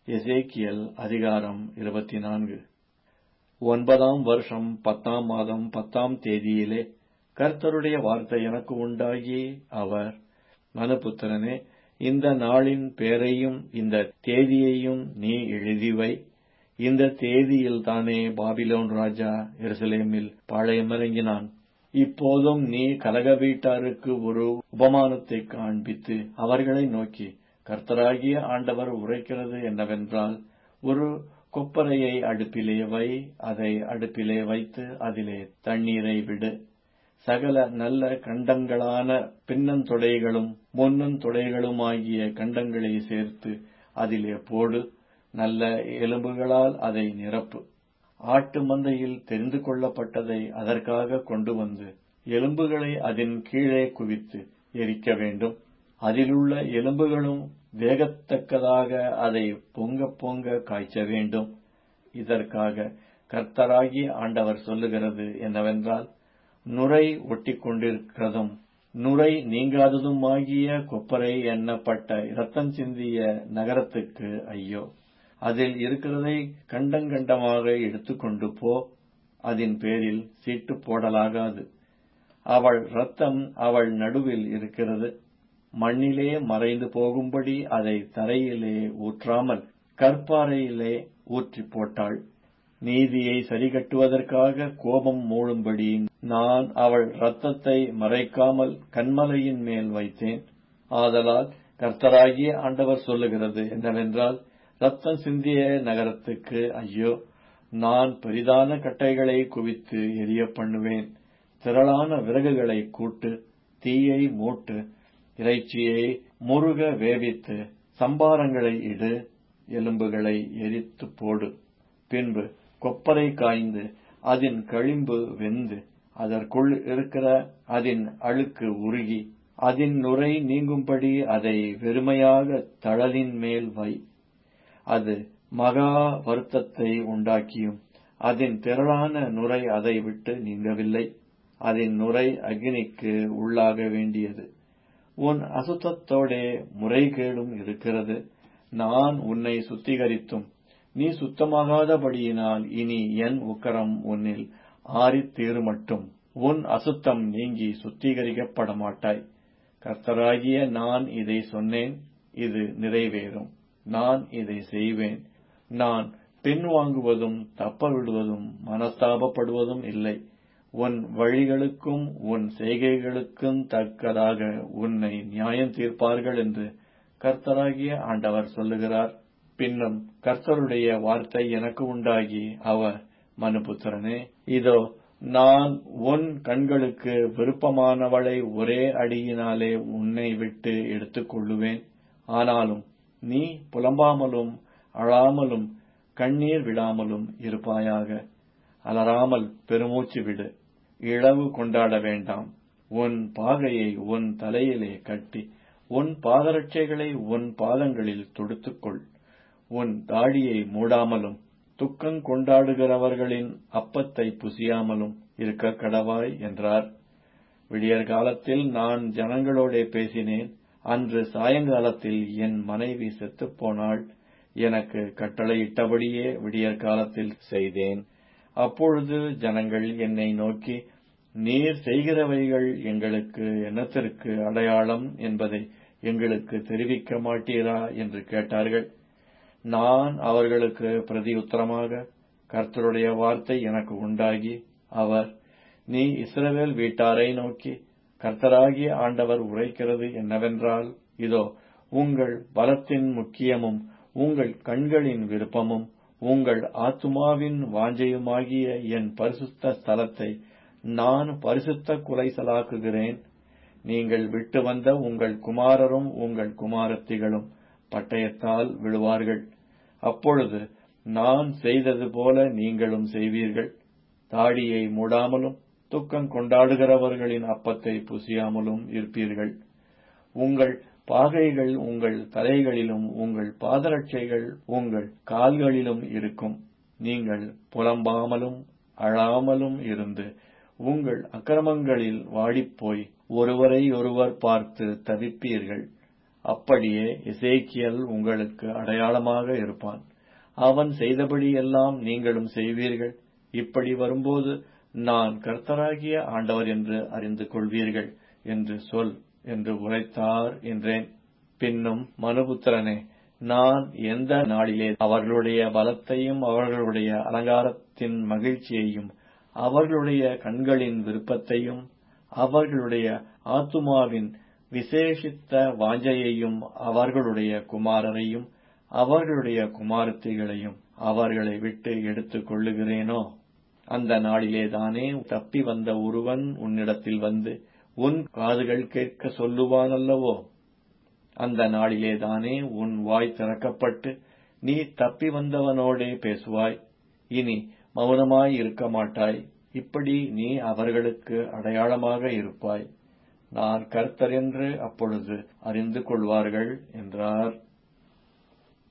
எசேக்கியல் அதிகாரம் இருபத்தி நான்கு ஒன்பதாம் வருஷம் பத்தாம் மாதம் பத்தாம் தேதியிலே கர்த்தருடைய வார்த்தை எனக்கு உண்டாகி அவர் மனுபுத்திரனே இந்த நாளின் பேரையும் இந்த தேதியையும் நீ எழுதிவை இந்த தேதியில் தானே பாபிலோன் ராஜா எருசலேமில் பாளையமிறங்கினான் இப்போதும் நீ கலக வீட்டாருக்கு ஒரு உபமானத்தை காண்பித்து அவர்களை நோக்கி கர்த்தராகிய ஆண்டவர் உரைக்கிறது என்னவென்றால் ஒரு கொப்பரையை அடுப்பிலே வை அதை அடுப்பிலே வைத்து அதிலே தண்ணீரை விடு சகல நல்ல கண்டங்களான பின்னந்தொடைகளும் முன்னந்தொடைகளுமாகிய கண்டங்களை சேர்த்து அதிலே போடு நல்ல எலும்புகளால் அதை நிரப்பு ஆட்டு மந்தையில் தெரிந்து கொள்ளப்பட்டதை அதற்காக கொண்டு வந்து எலும்புகளை அதன் கீழே குவித்து எரிக்க வேண்டும் அதிலுள்ள எலும்புகளும் வேகத்தக்கதாக அதை பொங்க பொங்க காய்ச்ச வேண்டும் இதற்காக கர்த்தராகிய ஆண்டவர் சொல்லுகிறது என்னவென்றால் நுரை ஒட்டி கொண்டிருக்கிறதும் நுரை நீங்காததுமாகிய கொப்பரை எண்ணப்பட்ட இரத்தம் சிந்திய நகரத்துக்கு ஐயோ அதில் இருக்கிறதை கண்டங்கண்டமாக எடுத்துக்கொண்டு போ அதன் பேரில் சீட்டு போடலாகாது அவள் ரத்தம் அவள் நடுவில் இருக்கிறது மண்ணிலே மறைந்து போகும்படி அதை தரையிலே ஊற்றாமல் கற்பாறையிலே ஊற்றி போட்டாள் நீதியை சரிகட்டுவதற்காக கோபம் மூழும்படி நான் அவள் ரத்தத்தை மறைக்காமல் கண்மலையின் மேல் வைத்தேன் ஆதலால் கர்த்தராகிய ஆண்டவர் சொல்லுகிறது என்னவென்றால் ரத்தம் சிந்திய நகரத்துக்கு ஐயோ நான் பெரிதான கட்டைகளை குவித்து எரிய பண்ணுவேன் திரளான விறகுகளை கூட்டு தீயை மூட்டு இறைச்சியை முருக வேவித்து சம்பாரங்களை இடு எலும்புகளை எரித்து போடு பின்பு கொப்பரை காய்ந்து அதன் களிம்பு வெந்து அதற்குள் இருக்கிற அதன் அழுக்கு உருகி அதன் நுரை நீங்கும்படி அதை வெறுமையாக தழலின் மேல் வை அது மகா வருத்தத்தை உண்டாக்கியும் அதன் திரளான நுரை அதை விட்டு நீங்கவில்லை அதன் நுரை அக்னிக்கு உள்ளாக வேண்டியது உன் அசுத்தத்தோடே முறைகேடும் இருக்கிறது நான் உன்னை சுத்திகரித்தும் நீ சுத்தமாகாதபடியினால் இனி என் உக்கரம் உன்னில் ஆறித் தீருமட்டும் உன் அசுத்தம் நீங்கி சுத்திகரிக்கப்பட மாட்டாய் கர்த்தராகிய நான் இதை சொன்னேன் இது நிறைவேறும் நான் இதை செய்வேன் நான் பின்வாங்குவதும் தப்ப விடுவதும் மனஸ்தாபப்படுவதும் இல்லை உன் வழிகளுக்கும் உன் செய்கைகளுக்கும் தக்கதாக உன்னை நியாயம் தீர்ப்பார்கள் என்று கர்த்தராகிய ஆண்டவர் சொல்லுகிறார் பின்னும் கர்த்தருடைய வார்த்தை எனக்கு உண்டாகி அவர் மனுபுத்திரனே இதோ நான் உன் கண்களுக்கு விருப்பமானவளை ஒரே அடியினாலே உன்னை விட்டு எடுத்துக் கொள்ளுவேன் ஆனாலும் நீ புலம்பாமலும் அழாமலும் கண்ணீர் விடாமலும் இருப்பாயாக அலறாமல் பெருமூச்சு விடு இழவு கொண்டாட வேண்டாம் உன் பாகையை உன் தலையிலே கட்டி உன் பாதரட்சைகளை உன் பாதங்களில் தொடுத்துக்கொள் உன் தாடியை மூடாமலும் துக்கம் கொண்டாடுகிறவர்களின் அப்பத்தை புசியாமலும் இருக்க கடவாய் என்றார் விடியற் காலத்தில் நான் ஜனங்களோடே பேசினேன் அன்று சாயங்காலத்தில் என் மனைவி செத்துப்போனாள் எனக்கு கட்டளையிட்டபடியே விடியற் காலத்தில் செய்தேன் அப்பொழுது ஜனங்கள் என்னை நோக்கி நீர் செய்கிறவைகள் எங்களுக்கு என்னத்திற்கு அடையாளம் என்பதை எங்களுக்கு தெரிவிக்க மாட்டீரா என்று கேட்டார்கள் நான் அவர்களுக்கு பிரதியுத்தரமாக கர்த்தருடைய வார்த்தை எனக்கு உண்டாகி அவர் நீ இஸ்ரவேல் வீட்டாரை நோக்கி கர்த்தராகிய ஆண்டவர் உரைக்கிறது என்னவென்றால் இதோ உங்கள் பலத்தின் முக்கியமும் உங்கள் கண்களின் விருப்பமும் உங்கள் ஆத்துமாவின் வாஞ்சையுமாகிய என் பரிசுத்த ஸ்தலத்தை நான் பரிசுத்த குலைசலாக்குகிறேன் நீங்கள் விட்டு வந்த உங்கள் குமாரரும் உங்கள் குமாரத்திகளும் பட்டயத்தால் விழுவார்கள் அப்பொழுது நான் செய்தது போல நீங்களும் செய்வீர்கள் தாடியை மூடாமலும் துக்கம் கொண்டாடுகிறவர்களின் அப்பத்தை புசியாமலும் இருப்பீர்கள் உங்கள் பாகைகள் உங்கள் தலைகளிலும் உங்கள் பாதரட்சைகள் உங்கள் கால்களிலும் இருக்கும் நீங்கள் புலம்பாமலும் அழாமலும் இருந்து உங்கள் அக்கிரமங்களில் வாடிப்போய் ஒருவரை ஒருவர் பார்த்து தவிப்பீர்கள் அப்படியே எசேக்கியல் உங்களுக்கு அடையாளமாக இருப்பான் அவன் செய்தபடி எல்லாம் நீங்களும் செய்வீர்கள் இப்படி வரும்போது நான் கர்த்தராகிய ஆண்டவர் என்று அறிந்து கொள்வீர்கள் என்று சொல் என்று உரைத்தார் என்றேன் பின்னும் மனுபுத்திரனே நான் எந்த நாளிலே அவர்களுடைய பலத்தையும் அவர்களுடைய அலங்காரத்தின் மகிழ்ச்சியையும் அவர்களுடைய கண்களின் விருப்பத்தையும் அவர்களுடைய ஆத்துமாவின் விசேஷித்த வாஞ்சையையும் அவர்களுடைய குமாரரையும் அவர்களுடைய குமாரத்திகளையும் அவர்களை விட்டு எடுத்துக் கொள்ளுகிறேனோ அந்த நாளிலே தானே தப்பி வந்த ஒருவன் உன்னிடத்தில் வந்து உன் காதுகள் கேட்க சொல்லுவான் அல்லவோ அந்த நாளிலே தானே உன் வாய் திறக்கப்பட்டு நீ தப்பி வந்தவனோடே பேசுவாய் இனி மௌனமாய் இருக்க மாட்டாய் இப்படி நீ அவர்களுக்கு அடையாளமாக இருப்பாய் நான் கர்த்தர் என்று அப்பொழுது அறிந்து கொள்வார்கள் என்றார்